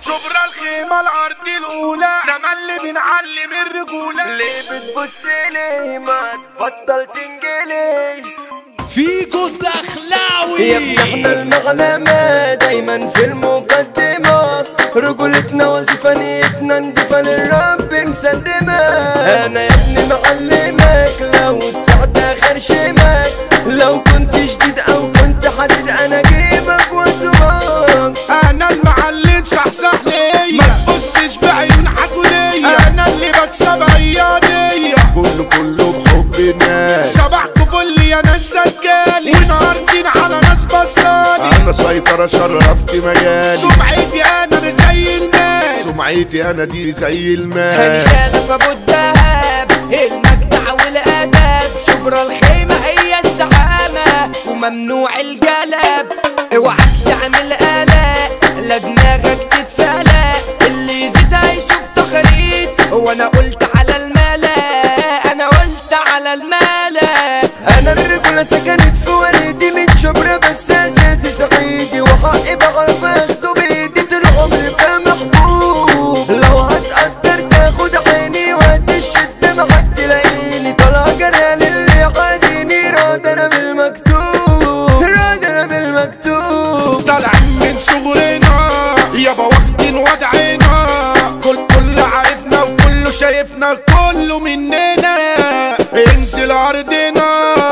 شبرا الخيمة الأرض الأولى تملي بنعلم الرجولة ليه بتبص لي ما تبطل تنجلي فيجو يا الدخلاوي ابني احنا المغلمة دايما في المقدمة رجولتنا وظيفة نيتنا نضيفة للرب نسلمها انا يا ابني معلمك لو السعد خرشمك لو كنت شديد او كنت حديد انا اجيبك وادومك أنا المعلم صحصح ليا ما تبصش بعيون حكولية أنا اللي بكسب عيادية كله كله بحب الناس صباحكوا فل يا ناس سكالي ونهارتين على ناس بصالي أنا سيطرة شرفت مجالي سمعتي أنا دي زي الناس سمعتي أنا دي زي المال هنخالف ابو الدهب المجدع والادب شبرا الخيمه هي الزعامه وممنوع الجلب اوعك تعمل قلق لا دماغك تتفلق اللي يزيد هيشوف تخريط وانا قلت على الملا انا قلت على الملا انا الرجولة سكنت في وردي من شبرا بس اساسي صعيدي وحقي بعرف اخده بايدي طول عمري فيها محبوب لو هتقدر تاخد عيني وقت الشدة معاك تلاقيني طالع جريان اللي عاديني راد انا بالمكتوب راد انا بالمكتوب طالعين من صغرنا يابا واخدين وضعنا كل كل عارفنا وكله شايفنا كله مننا انزل ارضنا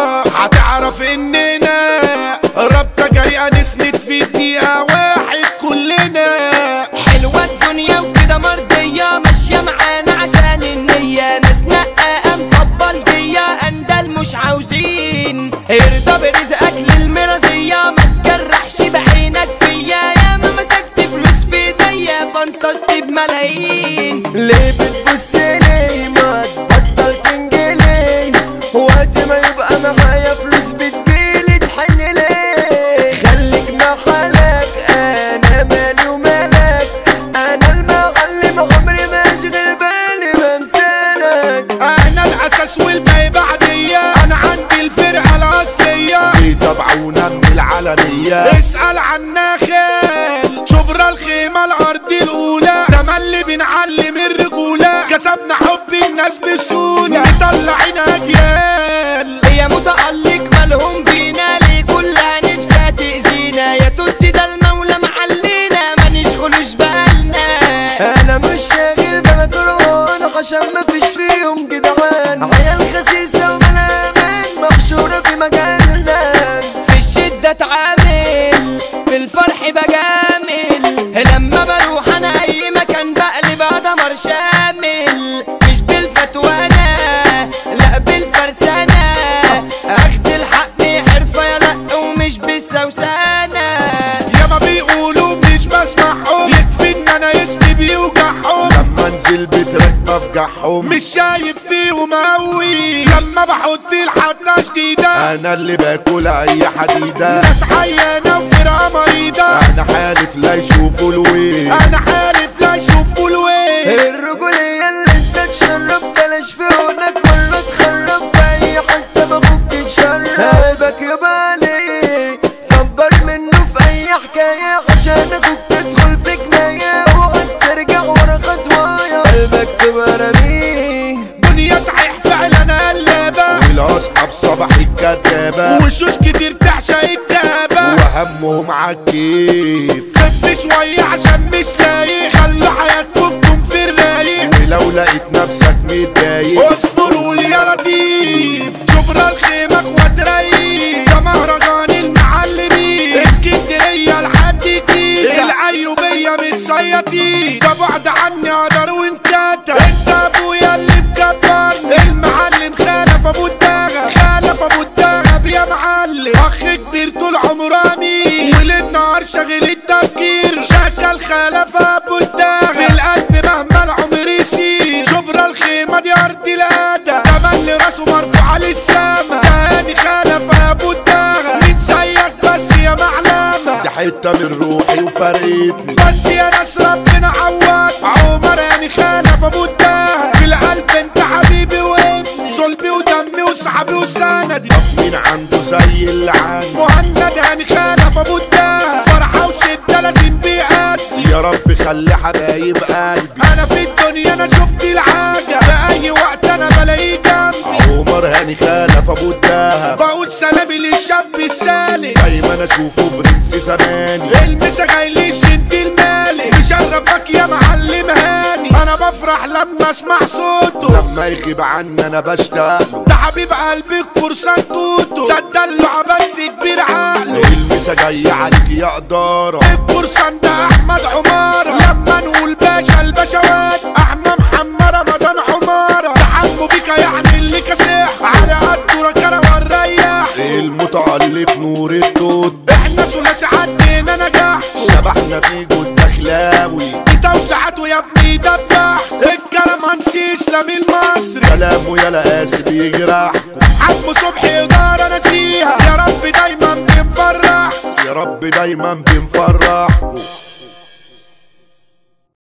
هتعرف اننا رابطة جريئة نسند في دقيقة واحد كلنا حلوة الدنيا وكده مرضية ماشية معانا عشان النية ناس نقة مطبل دية اندل مش عاوزين ارضى برزقك للمرازية ما تجرحش بعينك فيا يا ما مسكت فلوس في ايديا فانتظت بملايين ليه بتبص لي ما تبطل تنجلي وقت ما يبقى معايا فلوس بتجيلي تحن ليه خليك مع حالك انا مالي ومالك انا المعلم عمري ما اشغل بالي بمثالك انا الاساس والباقي بعدية انا عندي الفرقة الاصلية بيتابعونا من العلنية اسأل عنا خال شبرا الخيمة الارض الاولى تملي بنعلم الرجولة كسبنا حب الناس بسهولة مطلعين اجيال هي متألق مالهم بينا ليه كلها نفسها تأذينا يا توت ده المولى معلينا ما نشغلوش بالنا انا مش شاغل بالك روان عشان ما فيش فيهم جدعان عيال خسيسة وملامان محشورة في مجالنا في الشدة اتعامل في الفرح بجامل لما بروح انا اي مكان بقلب دمر شامل مش بالفتوانة لا بالفرسانة اخد الحق حرفة يا لا ومش بالسوسانة ياما بيقولوا مش بسمعهم يكفي ان انا اسمي بيوجعهم لما انزل بترك بفجعهم مش شايف فيهم اوي لما بحط الحطة شديدة انا اللي باكل اي حديدة ناس حيانة وفرقة مريضة انا حالف لا يشوفوا الويل انا حالف لا يشوفوا الويل الرجولية اللي انت تشرب بلاش في هونك كله تخرب في اي حتة بابوك تتشرب قلبك يبالي كبر منه في اي حكاية عشان اخوك تدخل في جناية اوعى ترجع ورا خطوايا قلبك تبقى رميه دنيا صحيح فعلا قلابة والاصحاب صباح الكدابة وشوش كتير تعشق الدابة وهمهم عالكيف خف شوية عشان مش لايق خلوا حياتكم في الرايق ولو لقيت نفسك متضايق اصبر قول يا لطيف شبرا الخيمة اخوات رايق ده مهرجان المعلمين اسكندرية لحد الجيزة العيوبية متصيطين ده بعد عني اقدر وانكتب انت ابويا اللي مكبرني المعلم خالف ابو الدغب خالف ابو الدغب يا معلم اخ كبير طول عمره امين وللنهار شاغل التفكير شكل خالف ابو الدغب في القلب مهما العمر يسير شبرا الخيمة دي ارض الادب تملي راسه مرفوع للسما تاني خالف ابو الدغب مين زيك بس يا معلمة دي حتة من روحي وفرقتني بس يا ناس ربنا عوض عمر يعني خالف ابو الدهب في القلب انت حبيبي وابني صلبي ودمي وصحابي وسندي طب مين عنده زي اللي عندي مهند يعني خالف ابو الدهب فرحة وشدة لازم بيأدي يا رب خلي حبايب قلبي انا في الدنيا انا شفت العاجة في اي وقت انا بلاقيه جنبي عمر هاني خلف ابو الدهب بقول سلامي للشاب السالك دايما اشوفه برنس زماني المسا جاي لي انت المالك مشرفك يا معلم هاني انا بفرح لما اسمع صوته لما يغيب عني انا بشتاق ده حبيب قلبي القرصان توتو ده الدلع بس كبير عقله المسا جاي عليك يا قدارة القرصان ده احمد عمارة لما نقول باشا البشوات احمد محمد رمضان عمارة ده حمو بيكا يعني اللي كاسح على قد ركنة والريح المتعلق نور الدود احنا ثلاثي عدينا نجاح شبحنا في جود دخلاوي توسعته يا ابني دبح الكلام هنسي اسلامي المصري كلامه يا لقاسي بيجرحكم حجم صبحي اداره نسيها يا رب دايما بنفرح يا رب دايما بنفرح